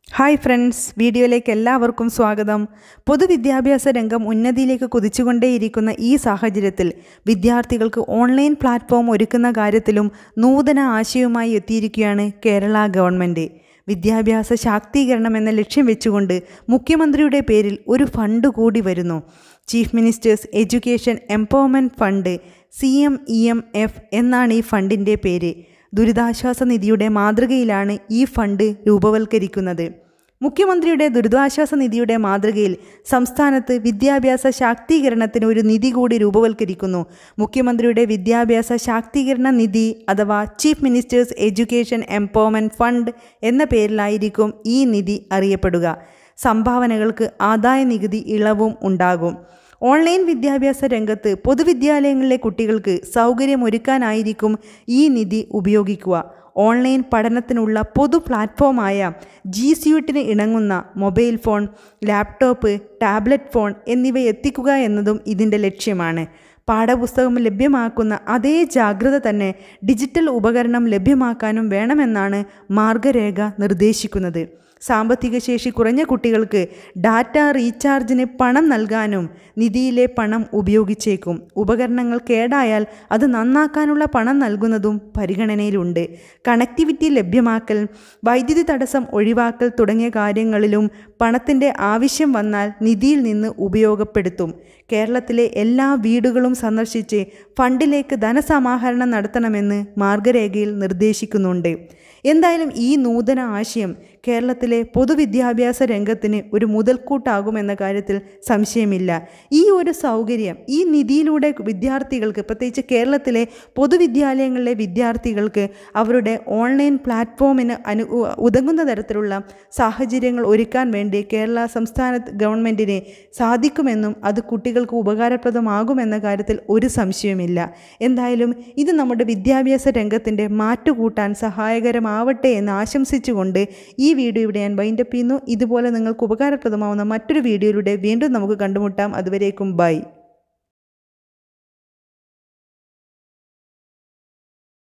hi friends വീഡിയോയിലേക്ക് എല്ലാവർക്കും സ്വാഗതം പൊതുവിദ്യാഭ്യാസ രംഗം ഉന്നതിയിലേക്ക് കുതിച്ചുകൊണ്ടേയിരിക്കുന്ന ഈ സാഹചര്യത്തിൽ വിദ്യാർത്ഥികൾക്ക് ഓൺലൈൻ പ്ലാറ്റ്ഫോം ഒരുക്കുന്ന കാര്യത്തിലും നൂതന ആശയവുമായി എത്തിയിരിക്കുകയാണ് കേരള ഗവൺമെൻറ് വിദ്യാഭ്യാസ ശാക്തീകരണം എന്ന ലക്ഷ്യം വെച്ചുകൊണ്ട് മുഖ്യമന്ത്രിയുടെ പേരിൽ ഒരു ഫണ്ട് കൂടി വരുന്നു chief ministers education empowerment fund C M E M F എന്നാണ് ഈ ഫണ്ടിൻ്റെ പേര് ദുരിതാശ്വാസ നിധിയുടെ മാതൃകയിലാണ് ഈ ഫണ്ട് രൂപവൽക്കരിക്കുന്നത് മുഖ്യമന്ത്രിയുടെ ദുരിതാശ്വാസ നിധിയുടെ മാതൃകയിൽ സംസ്ഥാനത്ത് വിദ്യാഭ്യാസ ശാക്തീകരണത്തിന് ഒരു നിധി കൂടി രൂപവൽക്കരിക്കുന്നു മുഖ്യമന്ത്രിയുടെ വിദ്യാഭ്യാസ ശാക്തീകരണ നിധി അഥവാ chief ministers education empowerment fund എന്ന പേരിലായിരിക്കും ഈ നിധി അറിയപ്പെടുക സംഭാവനകൾക്ക് ആദായ നികുതി ഇളവും ഉണ്ടാകും ഓൺലൈൻ വിദ്യാഭ്യാസ രംഗത്ത് പൊതുവിദ്യാലയങ്ങളിലെ കുട്ടികൾക്ക് സൗകര്യമൊരുക്കാനായിരിക്കും ഈ നിധി ഉപയോഗിക്കുക ഓൺലൈൻ പഠനത്തിനുള്ള പൊതു പ്ലാറ്റ്ഫോമായ ജി സ്യൂട്ടിന് ഇണങ്ങുന്ന mobile phone laptop tablet phone എന്നിവ എത്തിക്കുക എന്നതും ഇതിൻ്റെ ലക്ഷ്യമാണ് പാഠപുസ്തകം ലഭ്യമാക്കുന്ന അതേ ജാഗ്രത തന്നെ ഡിജിറ്റൽ ഉപകരണം ലഭ്യമാക്കാനും വേണമെന്നാണ് മാർഗരേഖ നിർദ്ദേശിക്കുന്നത് സാമ്പത്തിക ശേഷി കുറഞ്ഞ കുട്ടികൾക്ക് ഡാറ്റ റീചാർജിന് പണം നൽകാനും നിധിയിലെ പണം ഉപയോഗിച്ചേക്കും ഉപകരണങ്ങൾ കേടായാൽ അത് നന്നാക്കാനുള്ള പണം നൽകുന്നതും പരിഗണനയിലുണ്ട് കണക്ടിവിറ്റി ലഭ്യമാക്കൽ വൈദ്യുതി തടസ്സം ഒഴിവാക്കൽ തുടങ്ങിയ കാര്യങ്ങളിലും പണത്തിൻ്റെ ആവശ്യം വന്നാൽ നിധിയിൽ നിന്ന് ഉപയോഗപ്പെടുത്തും കേരളത്തിലെ എല്ലാ വീടുകളും സന്ദർശിച്ച് ഫണ്ടിലേക്ക് ധനസമാഹരണം നടത്തണമെന്ന് മാർഗരേഖയിൽ നിർദ്ദേശിക്കുന്നുണ്ട് എന്തായാലും ഈ നൂതന ആശയം കേരളത്തിലെ പൊതുവിദ്യാഭ്യാസ രംഗത്തിന് ഒരു മുതൽക്കൂട്ടാകുമെന്ന കാര്യത്തിൽ സംശയമില്ല ഈ ഒരു സൗകര്യം ഈ നിധിയിലൂടെ വിദ്യാർത്ഥികൾക്ക് പ്രത്യേകിച്ച് കേരളത്തിലെ പൊതുവിദ്യാലയങ്ങളിലെ വിദ്യാർത്ഥികൾക്ക് അവരുടെ ഓൺലൈൻ പ്ലാറ്റ്ഫോമിന് അനു ഉതകുന്ന തരത്തിലുള്ള സാഹചര്യങ്ങൾ ഒരുക്കാൻ വേണ്ടി കേരള സംസ്ഥാന ഗവൺമെൻറ്റിന് സാധിക്കുമെന്നും അത് കുട്ടികൾക്ക് ഉപകാരപ്രദമാകുമെന്ന കാര്യത്തിൽ ഒരു സംശയവുമില്ല എന്തായാലും ഇത് നമ്മുടെ വിദ്യാഭ്യാസ രംഗത്തിൻ്റെ മാറ്റുകൂട്ടാൻ സഹായകരമാവട്ടെ എന്ന് ആശംസിച്ചുകൊണ്ട് ഈ വീഡിയോ ഇവിടെ ഞാൻ വൈൻഡപ്പ് ചെയ്യുന്നു ഇതുപോലെ നിങ്ങൾക്ക് ഉപകാരപ്രദമാവുന്ന മറ്റൊരു വീഡിയോയിലൂടെ വീണ്ടും നമുക്ക് കണ്ടുമുട്ടാം അതുവരേക്കും ബൈ